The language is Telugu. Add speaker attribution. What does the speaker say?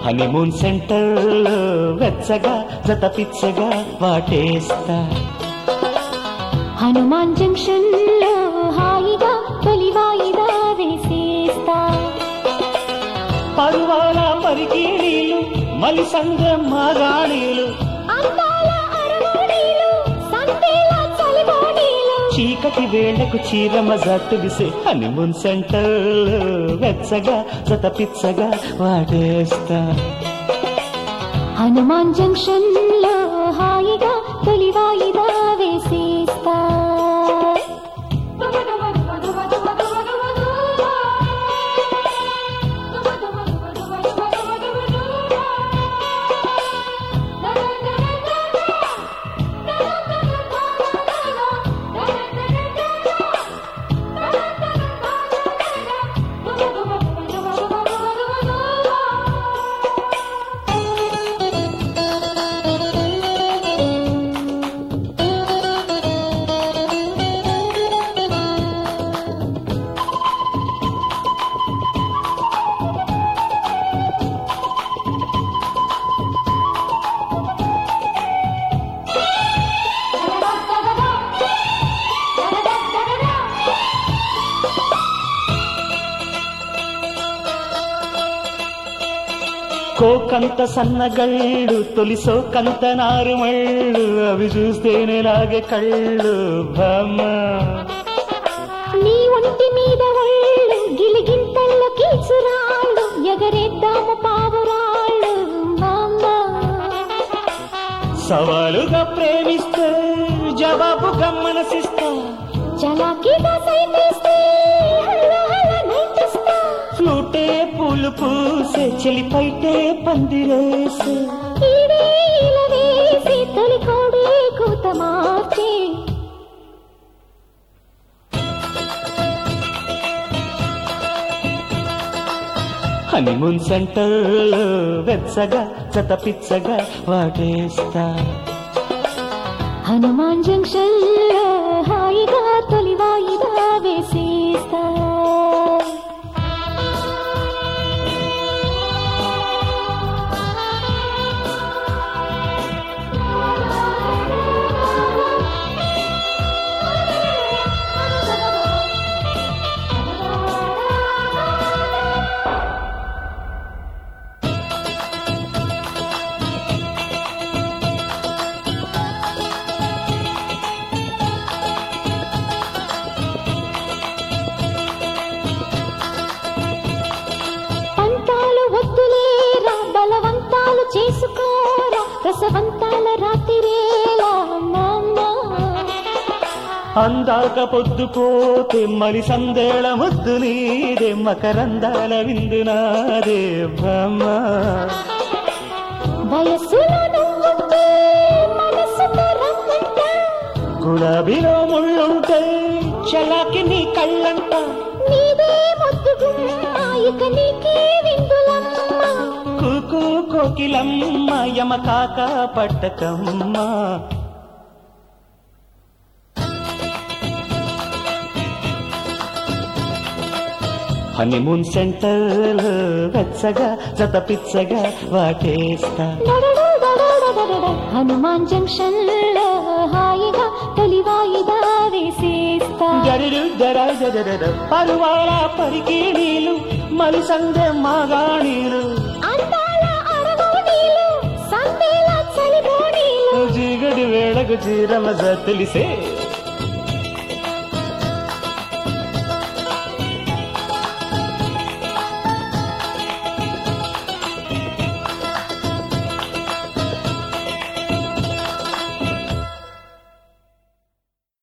Speaker 1: హనీమూన్ సెంటర్ వెచ్చగా జత పిచ్చగా వాటేస్తా
Speaker 2: హనుమాన్ జంక్షన్ లో హాయిగా తొలి వాయిదా వేసేస్తా
Speaker 1: పరువాల పరికీడీలు మలి సంగం మాగాణీలు
Speaker 2: అందాల అరమోడీలు సందేల చలిమోడీలు
Speaker 1: చీకటి వేళ్లకు చీర మజాతులిసే హనీమూన్ సెంటర్ వెచ్చగా జత పిచ్చగా వాటేస్తా
Speaker 2: హనుమాన్ జంక్షన్ లో హాయిగా తొలి వాయిదా వేసేస్తా
Speaker 1: కోకంత సన్నగళ్ళు తొలి సోకంత నారుమళ్ళు అవి చూస్తేనే లాగే కళ్ళు బామ్మ
Speaker 2: నీ ఒంటి మీద ఒళ్ళు గిలిగింతల్లో కీచురాళ్ళు ఎగరేద్దాము పావురాళ్ళు మామ
Speaker 1: సవాలుగా ప్రేమిస్తే జవాబు గమ్మనసిస్తా
Speaker 2: చలాకీగా సైతేస్తే హల్ల హల్ల నైటిస్తా
Speaker 1: ఫ్లూటే పూలు పూసే చెలిపైటే పందిరేసే
Speaker 2: ఈడే ఇలా వేసి తొలి కోడే కూత మార్చే
Speaker 1: హనీమూన్ సెంటర్ వెచ్చగా జత పిచ్చగా వాటేస్తా
Speaker 2: హనుమాన్ జంక్షన్ లో హాయిగా తొలి వాయిదా వేసేస్తా పంతాలు వద్దులేరా బలవంతాలు చేసుకోరా రసవంతాల రాత్రిరేలా మామ
Speaker 1: అందాక పొద్దుపోతే మరి సందేళ ముద్దు నీదే మకరందాల విందు నాదే బామ్మ
Speaker 2: వయస్సులో నువ్వుంటే మనసుతో రమ్మంట
Speaker 1: గులాబీలో ముళ్ళుంటే చలాకి నీ కళ్ళంట
Speaker 2: నీదే ముద్దు గుమ్మ ఇక నీకే విందులమ్మ
Speaker 1: కూకు కోకిలమ్మ యమకాక పట్టకమ్మ హనీమూన్ సెంటర్ వెచ్చగా జత పిచ్చగా వాటేస్తా
Speaker 2: డడడడడడడడ. హనుమాన్ జంక్షన్ లో హాయిగా తొలి వాయిదా వేసేస్తా
Speaker 1: గరుడు దర దర పరువాల పరికీడీలు మలి సందె మాగాణీలు
Speaker 2: అందాల అరగోడీలు సందేల చలిబోడీలు
Speaker 1: చీకటి వేళకు చీరమ తెలిసే